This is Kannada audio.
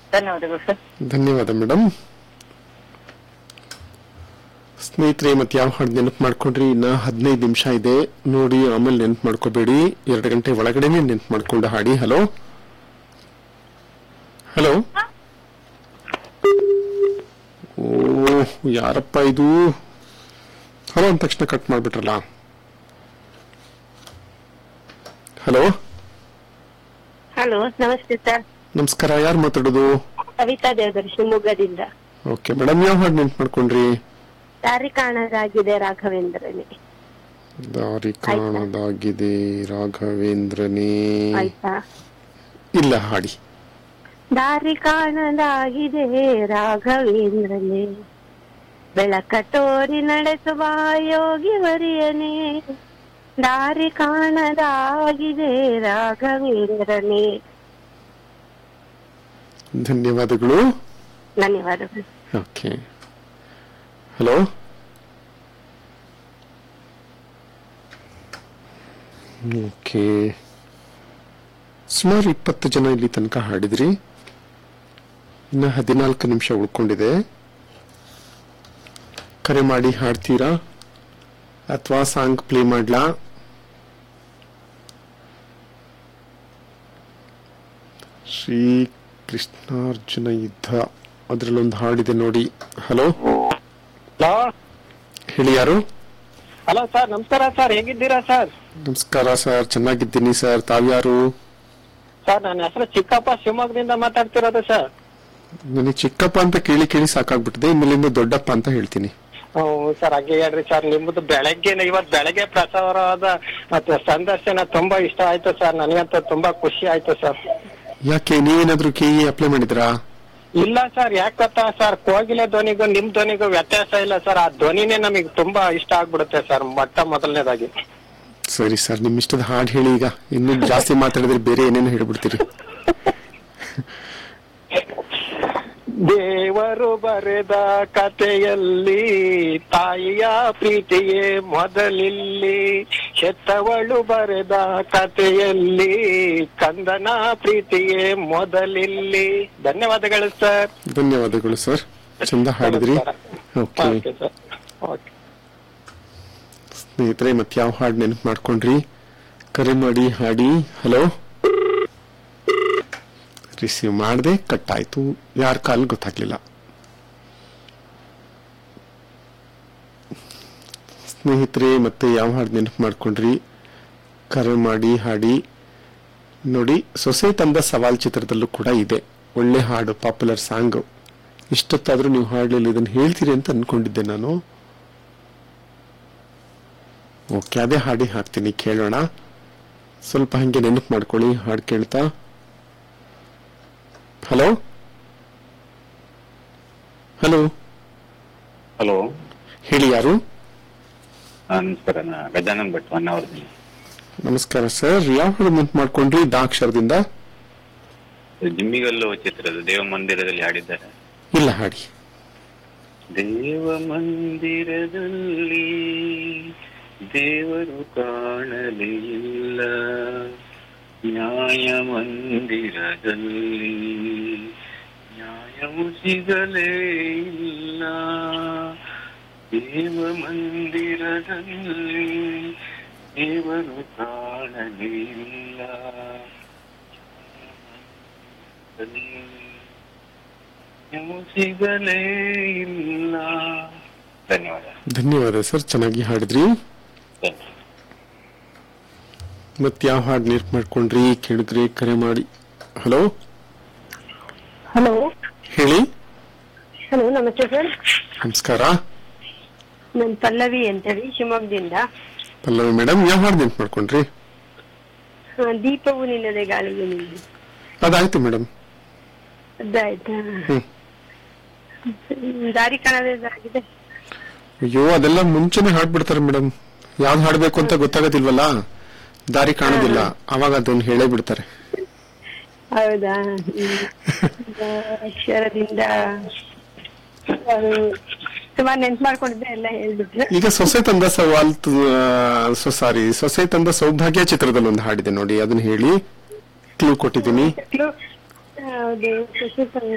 ಧನ್ಯವಾದಗಳು ಸರ್ ಧನ್ಯವಾದ ಮೇಡಮ್ ಸ್ನೇಹಿತರೆ ಮತ್ತೆ ಯಾವ ಹಾಡು ನೆನಪು ಮಾಡ್ಕೊಂಡ್ರಿ ಇನ್ನ ಹದಿನೈದು ನಿಮಿಷ ಇದೆ ನೋಡಿ ಆಮೇಲೆ ನೆನಪು ಮಾಡ್ಕೋಬೇಡಿ ಎರಡು ಗಂಟೆ ಒಳಗಡೆನೆ ನೆನಪು ಮಾಡ್ಕೊಂಡು ಹಾಡಿ ಹಲೋ ಹಲೋ ಓ ಯಾರಪ್ಪ ಇದು ಹಲೋ ಅಂದ ತಕ್ಷಣ ಕಟ್ ಮಾಡ್ಬಿಟ್ರಲ್ಲ ಹಲೋ ಹಲೋ ನಮಸ್ತೆ ಸರ್ ನಮಸ್ಕಾರ ಯಾರು ಮಾತಾಡೋದು ಕವಿತಾ ದೇವದರ್ ಶಿವಮೊಗ್ಗದಿಂದ ಓಕೆ ಮೇಡಮ್ ಯಾವ ಹಾಡು ನೆನಪು ಮಾಡ್ಕೊಂಡ್ರಿ ದಾರಿ ಕಾಣದಾಗಿದೆ ರಾಘವೇಂದ್ರನೇ ದಾರಿ ಕಾಣದಾಗಿದೆ ರಾಘವೇಂದ್ರನೇ ಆಯ್ತಾ ಇಲ್ಲ ಹಾಡಿ ದಾರಿ ಕಾಣದಾಗಿದೆ ರಾಘವೇಂದ್ರನೇ ಬೆಳಕ ತೋರಿ ನಡೆಸುವ ಯೋಗಿ ವರಿಯನೇ ದಾರಿ ಕಾಣದಾಗಿದೆ ರಾಘವೇಂದ್ರನೇ ಧನ್ಯವಾದಗಳು ಧನ್ಯವಾದಗಳು ಓಕೆ ಹಲೋ ಓಕೆ ಸುಮಾರು ಇಪ್ಪತ್ತು ಜನ ಇಲ್ಲಿ ತನಕ ಹಾಡಿದ್ರಿ ಇನ್ನು ಹದಿನಾಲ್ಕು ನಿಮಿಷ ಉಳ್ಕೊಂಡಿದೆ ಕರೆ ಮಾಡಿ ಹಾಡ್ತೀರಾ ಅಥವಾ ಸಾಂಗ್ ಪ್ಲೇ ಮಾಡ್ಲಾ ಶ್ರೀ ಕೃಷ್ಣಾರ್ಜುನ ಯುದ್ಧ ಅದರಲ್ಲೊಂದು ಹಾಡಿದೆ ನೋಡಿ ಹಲೋ ಹಲೋ ಹೇಳಿ ಯಾರು ಹಲೋ ಸರ್ ನಮಸ್ಕಾರ ಸರ್ ಹೇಗಿದ್ದೀರಾ ಸರ್ ನಮಸ್ಕಾರ ಸರ್ ಚೆನ್ನಾಗಿದ್ದೀನಿ ಸರ್ ತಾವ್ಯಾರು ಸರ್ ನನ್ನ ಹೆಸರು ಚಿಕ್ಕಪ್ಪ ಶಿವಮೊಗ್ಗದಿಂದ ಮಾತಾಡ್ತಿರೋದು ಸರ್ ನನಗೆ ಚಿಕ್ಕಪ್ಪ ಅಂತ ಕೇಳಿ ಕೇಳಿ ಸಾಕಾಗ್ಬಿಟ್ಟಿದೆ ಇನ್ಮೇಲಿಂದ ದೊಡ್ಡಪ್ಪ ಅಂತ ಹೇಳ್ತೀನಿ ಹ್ಮ್ ಸರ್ ಹಾಗೆ ಹೇಳ್ರಿ ಸರ್ ನಿಮ್ಮದು ಬೆಳಗ್ಗೆ ಇವತ್ ಬೆಳಗ್ಗೆ ಪ್ರಸಾರವಾದ ಮತ್ತೆ ಸಂದರ್ಶನ ತುಂಬಾ ಇಷ್ಟ ಆಯ್ತು ಸರ್ ನನಗಂತೂ ತುಂಬಾ ಖುಷಿ ಆಯ್ತು ಸರ್ ಯಾಕೆ ನೀವೇನಾದ್ರೂ ಕೆ ಅಪ್ಲೈ ಮಾಡಿದ್ರಾ ಇಲ್ಲ ಸರ್ ಯಾಕೆ ಗೊತ್ತಾ ಸರ್ ಕೋಗಿಲೆ ಧ್ವನಿಗೂ ನಿಮ್ ಧ್ವನಿಗೂ ವ್ಯತ್ಯಾಸ ಇಲ್ಲ ಸರ್ ಆ ಧ್ವನಿನೇ ನಮಗೆ ತುಂಬಾ ಇಷ್ಟ ಆಗ್ಬಿಡುತ್ತೆ ಸರ್ ಮೊಟ್ಟ ಮೊದಲನೇದಾಗಿ ಸರಿ ಸರ್ ನಿಮ್ ಇಷ್ಟದ ಹಾಡು ಹೇಳಿ ಈಗ ಇನ್ನು ಜಾಸ್ತಿ ಮಾತಾಡಿದ್ರೆ ಬೇರೆ ಏನೇನು ಹೇಳ್ಬಿಡ್ತೀರಿ ದೇವರು ಬರೆದ ಕಥೆಯಲ್ಲಿ ತಾಯಿಯ ಪ್ರೀತಿಯೇ ಮೊದಲಿಲ್ಲಿ ಹೆತ್ತವಳು ಬರೆದ ಕಥೆಯಲ್ಲಿ ಕಂದನ ಪ್ರೀತಿಯೇ ಮೊದಲಿಲ್ಲಿ ಧನ್ಯವಾದಗಳು ಸರ್ ಧನ್ಯವಾದಗಳು ಸರ್ ಚಂದ ಹಾಡಿದ್ರಿ ಓಕೆ ಓಕೆ ಸರ್ ಓಕೆ ಸ್ನೇಹಿತರೆ ಮತ್ತೆ ಯಾವ ಹಾಡು ನೆನಪು ಮಾಡ್ಕೊಂಡ್ರಿ ಕರೆ ಮಾಡಿ ಹಾಡಿ ಹಲೋ ರಿಸೀವ್ ಮಾಡದೆ ಕಟ್ ಆಯ್ತು ಯಾರ ಕಾಲ್ ಗೊತ್ತಾಗ್ಲಿಲ್ಲ ಸ್ನೇಹಿತರೆ ಮತ್ತೆ ಯಾವ ಹಾಡು ನೆನಪು ಮಾಡ್ಕೊಂಡ್ರಿ ಕರೆ ಮಾಡಿ ಹಾಡಿ ನೋಡಿ ಸೊಸೆ ತಂದ ಸವಾಲ್ ಚಿತ್ರದಲ್ಲೂ ಕೂಡ ಇದೆ ಒಳ್ಳೆ ಹಾಡು ಪಾಪ್ಯುಲರ್ ಸಾಂಗ್ ಇಷ್ಟೊತ್ತಾದ್ರೂ ನೀವು ಹಾಡಲಿಲ್ಲ ಇದನ್ನು ಹೇಳ್ತೀರಿ ಅಂತ ಅನ್ಕೊಂಡಿದ್ದೆ ನಾನು ಓಕೆ ಅದೇ ಹಾಡಿ ಹಾಕ್ತೀನಿ ಕೇಳೋಣ ಸ್ವಲ್ಪ ಹಂಗೆ ನೆನಪು ಮಾಡ್ಕೊಳ್ಳಿ ಹಾಡು ಕೇಳ್ತಾ ಹಲೋ ಹಲೋ ಹಲೋ ಹೇಳಿ ಯಾರು ನಮಸ್ಕಾರ ನಾ ಗಜಾನನ್ ಭಟ್ ಹೊನ್ನಾವರದಿಂದ ನಮಸ್ಕಾರ ಸರ್ ಯಾವ ಹಾಡು ನೆನಪು ಮಾಡ್ಕೊಂಡ್ರಿ ಡಾಕ್ಷರದಿಂದ ಜಿಮ್ಮಿಗಲ್ಲು ಚಿತ್ರದ ದೇವ ಮಂದಿರದಲ್ಲಿ ಹಾಡಿದ್ದಾರೆ ಇಲ್ಲ ಹಾಡಿ ದೇವ ಮಂದಿರದಲ್ಲಿ ದೇವರು ಕಾಣಲೇ ಇಲ್ಲ ನ್ಯಾಯ ಮಂದಿರದಲ್ಲಿ ನ್ಯಾಯವು ಸಿಗಲೇ ಇಲ್ಲ ದೇವ ಮಂದಿರದಲ್ಲಿ ದೇವರು ಕಾಣಲೇ ಇಲ್ಲ ನ್ಯಾಯವು ಸಿಗಲೇ ಇಲ್ಲ ಧನ್ಯವಾದ ಧನ್ಯವಾದ ಸರ್ ಚೆನ್ನಾಗಿ ಹಾಡಿದ್ರಿ Thank you. ಮತ್ತೆ ಯಾವ ಹಾಡು ನೆನಪು ಮಾಡ್ಕೊಂಡ್ರಿ ಕೇಳಿದ್ರಿ ಕರೆ ಮಾಡಿ ಹಲೋ ಹಲೋ ಹೇಳಿ ಹಲೋ ನಮಸ್ತೆ ಸರ್ ನಮಸ್ಕಾರ ನಾನು ಪಲ್ಲವಿ ಅಂತೇಳಿ ಶಿವಮೊಗ್ಗದಿಂದ ಪಲ್ಲವಿ ಮೇಡಮ್ ಯಾವ ಹಾಡು ನೆನಪು ಮಾಡ್ಕೊಂಡ್ರಿ ಆ, ದೀಪವು ನಿನ್ನದೆ ಗಾಳಿಗೆ ನಿಂದು ಅದಾಯ್ತು ಮೇಡಮ್ ಅದಾಯ್ತಾ ಹ್ಮ್. ದಾರಿ ಕಾಣದಾಗಿದೆ ಅಯ್ಯೋ ಅದೆಲ್ಲ ಮುಂಚೆನೆ ಹಾಡ್ಬಿಡ್ತಾರೆ ಮೇಡಮ್ ಯಾವ್ದು ಹಾಡ್ಬೇಕು ಅಂತ ಗೊತ್ತಾಗೋದಿಲ್ವಲ್ಲ ದಾರಿ ಕಾಣೋದಿಲ್ಲ ಅವಾಗ ಅದನ್ನ ಹೇಳೇ ಬಿಡ್ತಾರೆ ಹೌದಾ ಹ್ಮ್. ಆ, ಅಕ್ಷರದಿಂದ ಅದು ಸುಮಾರು ನೆನ್ಪು ಮಾಡ್ಕೊಂಡಿದ್ದೆ ಎಲ್ಲ ಹೇಳ್ಬಿಟ್ರೆ ಈಗ ಸೊಸೆ ತಂದ ಸವಾಲ್ ಸಾರಿ ಸೊಸೆ ತಂದ ಸೌಭಾಗ್ಯ ಚಿತ್ರದಲ್ಲಿ ಒಂದು ಹಾಡಿದೆ ನೋಡಿ ಅದನ್ನ ಹೇಳಿ ಕ್ಲೂ ಕೊಟ್ಟಿದ್ದೀನಿ ಹೌದು